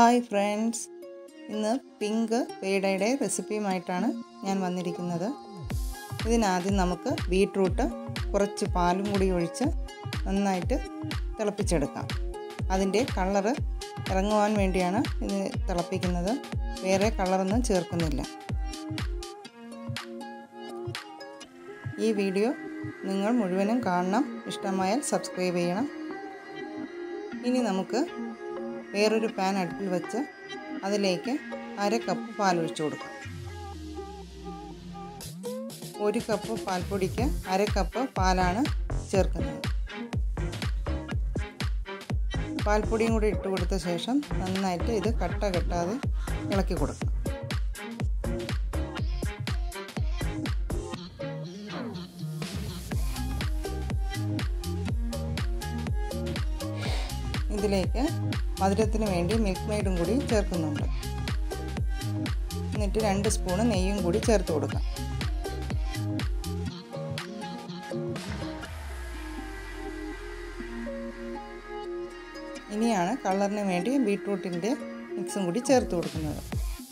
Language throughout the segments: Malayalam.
ഹായ് ഫ്രണ്ട്സ് ഇന്ന് പിങ്ക് പേടയുടെ റെസിപ്പിയുമായിട്ടാണ് ഞാൻ വന്നിരിക്കുന്നത് ഇതിനാദ്യം നമുക്ക് ബീട്രൂട്ട് കുറച്ച് പാലും കൂടി ഒഴിച്ച് നന്നായിട്ട് തിളപ്പിച്ചെടുക്കാം അതിൻ്റെ കളറ് ഇറങ്ങുവാൻ വേണ്ടിയാണ് ഇത് തിളപ്പിക്കുന്നത് വേറെ കളറൊന്നും ചേർക്കുന്നില്ല ഈ വീഡിയോ നിങ്ങൾ മുഴുവനും കാണണം ഇഷ്ടമായാൽ സബ്സ്ക്രൈബ് ചെയ്യണം ഇനി നമുക്ക് വേറൊരു പാൻ അടുപ്പിൽ വെച്ച് അതിലേക്ക് അര കപ്പ് പാലൊഴിച്ചു കൊടുക്കാം ഒരു കപ്പ് പാൽപ്പൊടിക്ക് അര കപ്പ് പാലാണ് ചേർക്കുന്നത് പാൽപ്പൊടിയും കൂടി ഇട്ട് കൊടുത്ത ശേഷം നന്നായിട്ട് ഇത് കട്ട കെട്ടാതെ ഇളക്കി കൊടുക്കണം ഇതിലേക്ക് മധുരത്തിന് വേണ്ടി മിൽക്ക് മെയ്ഡും കൂടി ചേർക്കുന്നുണ്ട് എന്നിട്ട് രണ്ട് സ്പൂണ് നെയ്യും കൂടി ചേർത്ത് കൊടുക്കാം ഇനിയാണ് കളറിന് വേണ്ടി ബീട്രൂട്ടിൻ്റെ മിക്സും കൂടി ചേർത്ത് കൊടുക്കുന്നത്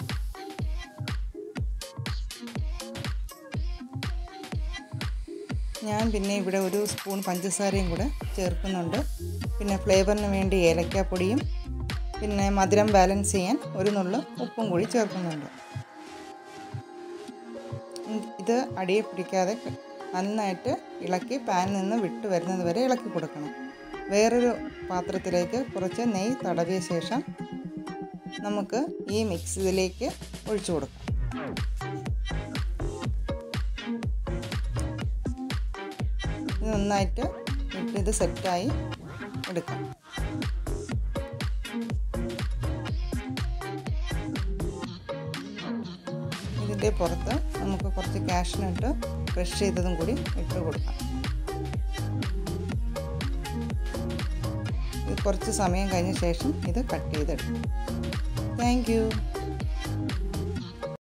ഞാൻ പിന്നെ ഇവിടെ ഒരു സ്പൂൺ പഞ്ചസാരയും കൂടെ ചേർക്കുന്നുണ്ട് പിന്നെ ഫ്ലേവറിന് വേണ്ടി ഏലക്കാപ്പൊടിയും പിന്നെ മധുരം ബാലൻസ് ചെയ്യാൻ ഒരു നുള്ളു ഉപ്പും കൂടി ചേർക്കുന്നുണ്ട് ഇത് അടിയെ പിടിക്കാതെ നന്നായിട്ട് ഇളക്കി പാനിൽ നിന്ന് വിട്ട് വരുന്നത് വരെ ഇളക്കി കൊടുക്കണം വേറൊരു പാത്രത്തിലേക്ക് കുറച്ച് നെയ്യ് തടവിയ ശേഷം നമുക്ക് ഈ മിക്സ് ഇതിലേക്ക് ഒഴിച്ചു കൊടുക്കാം ഇത് നന്നായിട്ട് ഇട്ട് ഇത് സെറ്റായി എടുക്കാം ഇതിൻ്റെ പുറത്ത് നമുക്ക് കുറച്ച് കാഷ്നട്ട് ക്രഷ് ചെയ്തതും കൂടി ഇട്ട് കൊടുക്കാം ഇത് കുറച്ച് സമയം കഴിഞ്ഞ ശേഷം ഇത് കട്ട് ചെയ്തെടുക്കും താങ്ക്